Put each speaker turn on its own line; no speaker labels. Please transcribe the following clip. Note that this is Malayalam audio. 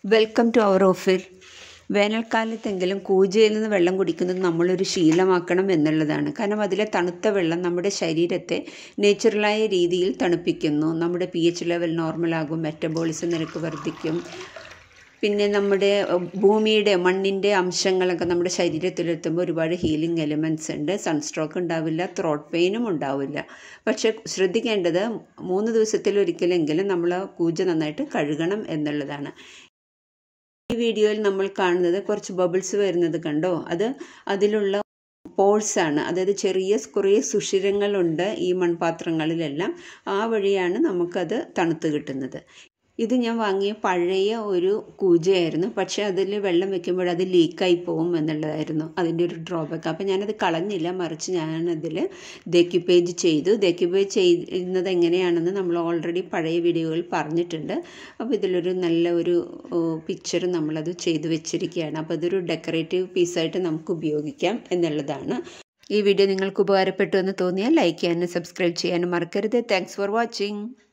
വെൽക്കം ടു അവർ ഓഫിൽ വേനൽക്കാലത്തെങ്കിലും കൂജയിൽ നിന്ന് വെള്ളം കുടിക്കുന്നത് നമ്മളൊരു ശീലമാക്കണം എന്നുള്ളതാണ് കാരണം അതിലെ തണുത്ത വെള്ളം നമ്മുടെ ശരീരത്തെ നേച്ചുറലായ രീതിയിൽ തണുപ്പിക്കുന്നു നമ്മുടെ പി എച്ച് ലെവൽ നോർമലാകും മെറ്റബോളിസം നിരക്ക് വർദ്ധിക്കും പിന്നെ നമ്മുടെ ഭൂമിയുടെ മണ്ണിൻ്റെ അംശങ്ങളൊക്കെ നമ്മുടെ ശരീരത്തിലെത്തുമ്പോൾ ഒരുപാട് ഹീലിംഗ് എലിമെൻറ്റ്സ് ഉണ്ട് സൺസ്ട്രോക്ക് ഉണ്ടാവില്ല ത്രോട്ട് പെയിനും ഉണ്ടാവില്ല പക്ഷെ ശ്രദ്ധിക്കേണ്ടത് മൂന്ന് ദിവസത്തിൽ ഒരിക്കലെങ്കിലും നമ്മൾ കൂജ നന്നായിട്ട് കഴുകണം എന്നുള്ളതാണ് ഈ വീഡിയോയിൽ നമ്മൾ കാണുന്നത് കുറച്ച് ബബിൾസ് വരുന്നത് കണ്ടോ അത് അതിലുള്ള പോഴ്സ് ആണ് അതായത് ചെറിയ കുറേ സുഷിരങ്ങളുണ്ട് ഈ മൺപാത്രങ്ങളിലെല്ലാം ആ വഴിയാണ് നമുക്കത് തണുത്ത് കിട്ടുന്നത് ഇത് ഞാൻ വാങ്ങിയ പഴയ ഒരു കൂജയായിരുന്നു പക്ഷേ അതിൽ വെള്ളം വെക്കുമ്പോൾ അത് ലീക്കായി പോകും എന്നുള്ളതായിരുന്നു അതിൻ്റെ ഒരു ഡ്രോബാക്ക് അപ്പോൾ ഞാനത് കളഞ്ഞില്ല മറിച്ച് ഞാനതിൽ ഡെക്യുപേജ് ചെയ്തു ഡെക്യുപേജ് ചെയ്യുന്നത് എങ്ങനെയാണെന്ന് നമ്മൾ ഓൾറെഡി പഴയ വീഡിയോകളിൽ പറഞ്ഞിട്ടുണ്ട് അപ്പോൾ ഇതിലൊരു നല്ല ഒരു പിക്ചർ നമ്മളത് ചെയ്തു വെച്ചിരിക്കുകയാണ് അപ്പോൾ അതൊരു ഡെക്കറേറ്റീവ് പീസായിട്ട് നമുക്ക് ഉപയോഗിക്കാം എന്നുള്ളതാണ് ഈ വീഡിയോ നിങ്ങൾക്ക് ഉപകാരപ്പെട്ടു എന്ന് തോന്നിയാൽ ലൈക്ക് ചെയ്യാനും സബ്സ്ക്രൈബ് ചെയ്യാനും മറക്കരുത് താങ്ക്സ് ഫോർ വാച്ചിങ്